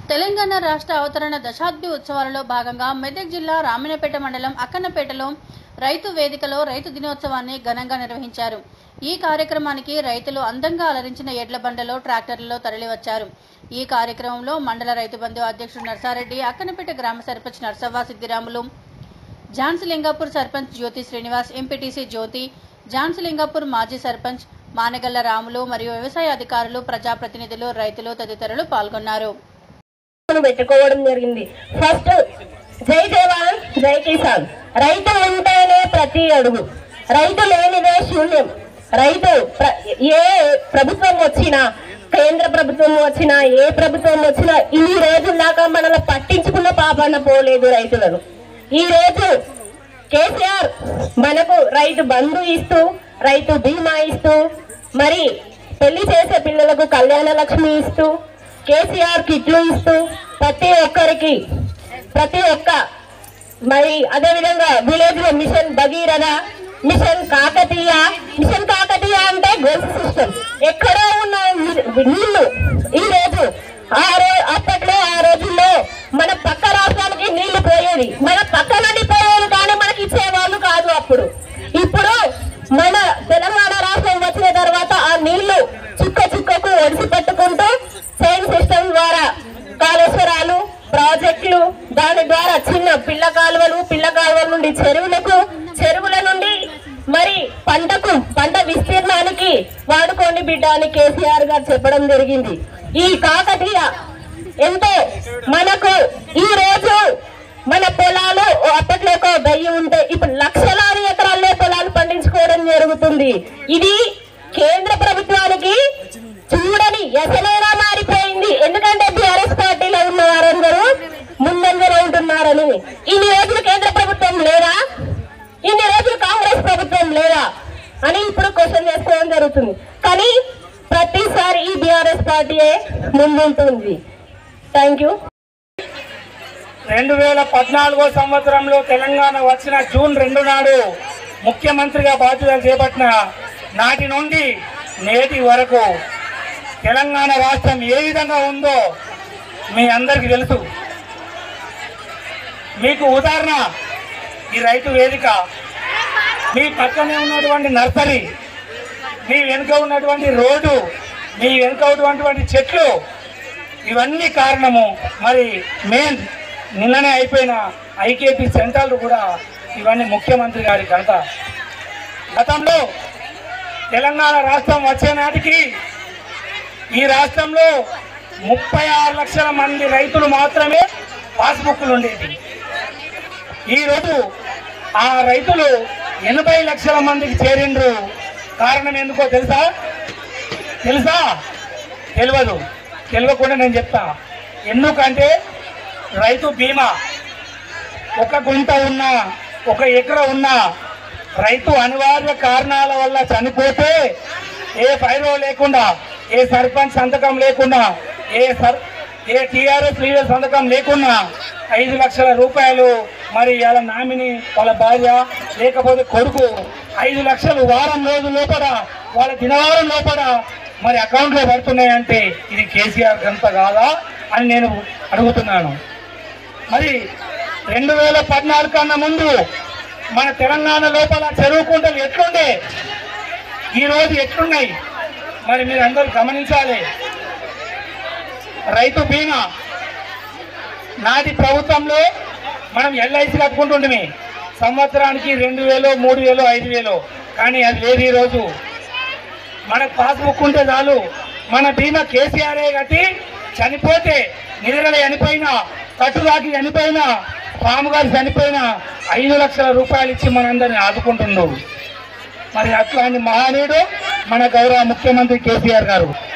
తెలంగాణ రాష్ట్ర అవతరణ దశాబ్ది ఉత్సవాలలో భాగంగా మెదక్ జిల్లా రామినపేట మండలం అక్కన్నపేటలో రైతు వేదికలో రైతు దినోత్సవాన్ని ఘనంగా నిర్వహించారు ఈ కార్యక్రమానికి రైతులు అందంగా అలరించిన ఎడ్ల బండలో ట్రాక్టర్లలో తరలివచ్చారు ఈ కార్యక్రమంలో మండల రైతు బంధు అధ్యక్షుడు నర్సారెడ్డి అక్కన్నపేట గ్రామ సర్పంచ్ నర్సవ్వ సిద్దిరాములు ఝాన్సీలింగాపూర్ సర్పంచ్ జ్యోతి శ్రీనివాస్ ఎంపీటీసీ జ్యోతి ఝాన్సీలింగాపూర్ మాజీ సర్పంచ్ మానగల్ల రాములు మరియు వ్యవసాయ అధికారులు ప్రజాప్రతినిధులు రైతులు తదితరులు పాల్గొన్నారు ను పెట్టుకోవడం జరిగింది ఫస్ట్ జై జవాన్ జై కిసాన్ రైతు ఉంటేనే ప్రతి అడుగు రైతు లేనిదే శూన్యం రైతు ప్ర- ఏ ప్రభుత్వం వచ్చినా కేంద్ర ప్రభుత్వం వచ్చినా ఏ ప్రభుత్వం వచ్చినా ఈ రోజు దాకా మనల్ని పట్టించుకున్న పాపన్న పోలేదు రైతులను ఈ రోజు కేసీఆర్ మనకు రైతు బంధు ఇస్తూ రైతు బీమా ఇస్తూ మరి పెళ్లి చేసే పిల్లలకు కళ్యాణ లక్ష్మి ఇస్తూ కేసీఆర్ కిట్లు ఇస్తూ ప్రతి ఒక్కరికి ప్రతి ఒక్క మరి అదే విధంగా విలేజ్ లో mission Bhagiratha mission Kakatiya mission Kakatiya అంటే గొలుసు సిస్టమ్ ఎక్కడో ఉన్న ని- నీళ్లు ఈ రోజు ఆ రో అప్పట్లో ఆ రోజుల్లో మన పక్క రాష్ట్రానికి నీళ్లు పోయేది మన పక్క నుండి పోయేది కానీ మనకి ఇచ్చేవాళ్ళు కాదు అప్పుడు ఇప్పుడు మన తెలంగాణ రాష్ట్రం వచ్చిన తర్వాత ఆ నీళ్లు చుక్క చుక్కకు ఒడిసి పట్టుకుంటూ చైన్ సిస్టమ్ ద్వారా కాళేశ్వరాలు ప్రాజెక్టులు దాని ద్వారా చిన్న పిల్ల కాలువలు పిల్ల కాలువల నుండి చెరువులకు చెరువుల నుండి మరి పంటకు పంట విస్తీర్ణానికి వాడుకోండి బిడ్డ అని కేసీఆర్ గారు చెప్పడం జరిగింది ఈ కాకతీయ ఎంతో మనకు ఈ రోజు మన పొలాలు అప్పట్లో ఒక వెయ్యి ఉంటే ఇప్పుడు లక్షలాది ఎకరాల్లో పొలాలు పండించుకోవడం జరుగుతుంది ఇది కేంద్ర ప్రభుత్వానికి చూడని ఎసలేలా మారిపోయింది ఎందుకంటే బీఆర్ఎస్ పార్టీలో ఉన్న వారందరూ ముందంజలో ఉంటున్నారని ఇన్ని రోజులు కేంద్ర ప్రభుత్వం లేదా ఇన్ని రోజులు కాంగ్రెస్ ప్రభుత్వం లేదా అని ఇప్పుడు క్వశ్చన్ చేసుకోవడం జరుగుతుంది కానీ ప్రతిసారి ఈ బీఆర్ఎస్ పార్టీయే ముందుంటుంది థ్యాంక్ యూ రెండు వేల పద్నాలుగో సంవత్సరంలో తెలంగాణ వచ్చిన జూన్ రెండు నాడు ముఖ్యమంత్రిగా బాధ్యతలు చేపట్టిన నాటి నుండి నేటి వరకు తెలంగాణ రాష్ట్రం ఏ విధంగా ఉందో మీ అందరికీ తెలుసు మీకు ఉదాహరణ ఈ రైతు వేదిక మీ పక్కనే ఉన్నటువంటి నర్సరీ మీ వెనుక ఉన్నటువంటి రోడ్డు మీ వెనుక ఉన్నటువంటి చెట్లు ఇవన్నీ కారణము మరి మెయిన్ నిన్ననే అయిపోయిన ఐకేపీ సెంటర్లు కూడా ఇవన్నీ ముఖ్యమంత్రి గారి ఘనత గతంలో తెలంగాణ రాష్ట్రం వచ్చే నాటికి ఈ రాష్ట్రంలో ముప్పై ఆరు లక్షల మంది రైతులు మాత్రమే పాస్బుక్లు ఉండేవి ఈరోజు ఆ రైతులు ఎనభై లక్షల మందికి చేరిండ్రు కారణం ఎందుకో తెలుసా తెలుసా తెలియదు తెలియకుండా నేను చెప్తా ఎందుకంటే రైతు బీమా ఒక గుంట ఉన్నా ఒక ఎకర ఉన్నా రైతు అనివార్య కారణాల వల్ల చనిపోతే ఏ ఫైరో లేకుండా ఏ సర్పంచ్ సంతకం లేకుండా ఏ సర్ ఏ టీఆర్ఎస్ లీడర్ సంతకం లేకుండా ఐదు లక్షల రూపాయలు మరి వాళ్ళ నామిని వాళ్ళ భార్య లేకపోతే కొడుకు ఐదు లక్షలు వారం రోజుల లోపల వాళ్ళ దినవారం లోపల మరి అకౌంట్లో పడుతున్నాయంటే ఇది కేసీఆర్ గంత కాదా అని నేను అడుగుతున్నాను మరి రెండు వేల పద్నాలుగు కన్నా ముందు మన తెలంగాణ లోపల చెరువు కుంటలు ఎట్లుండే ఈ రోజు ఎట్లున్నాయి మరి మీరు అందరూ గమనించాలి రైతు బీమా నాటి ప్రభుత్వంలో మనం ఎల్ఐసి కట్టుకుంటుండమే సంవత్సరానికి రెండు వేలు మూడు వేలు ఐదు వేలు కానీ అది లేదు ఈరోజు మనకు పాస్బుక్ ఉంటే చాలు మన బీమా కేసీఆర్ఏ కట్టి చనిపోతే నిధుల చనిపోయినా కట్టుదాకి చనిపోయినా పాము గారు చనిపోయినా ఐదు లక్షల రూపాయలు ఇచ్చి మనందరిని ఆదుకుంటున్నాడు మరి అట్లాంటి మహనీయుడు మన గౌరవ ముఖ్యమంత్రి కేసీఆర్ గారు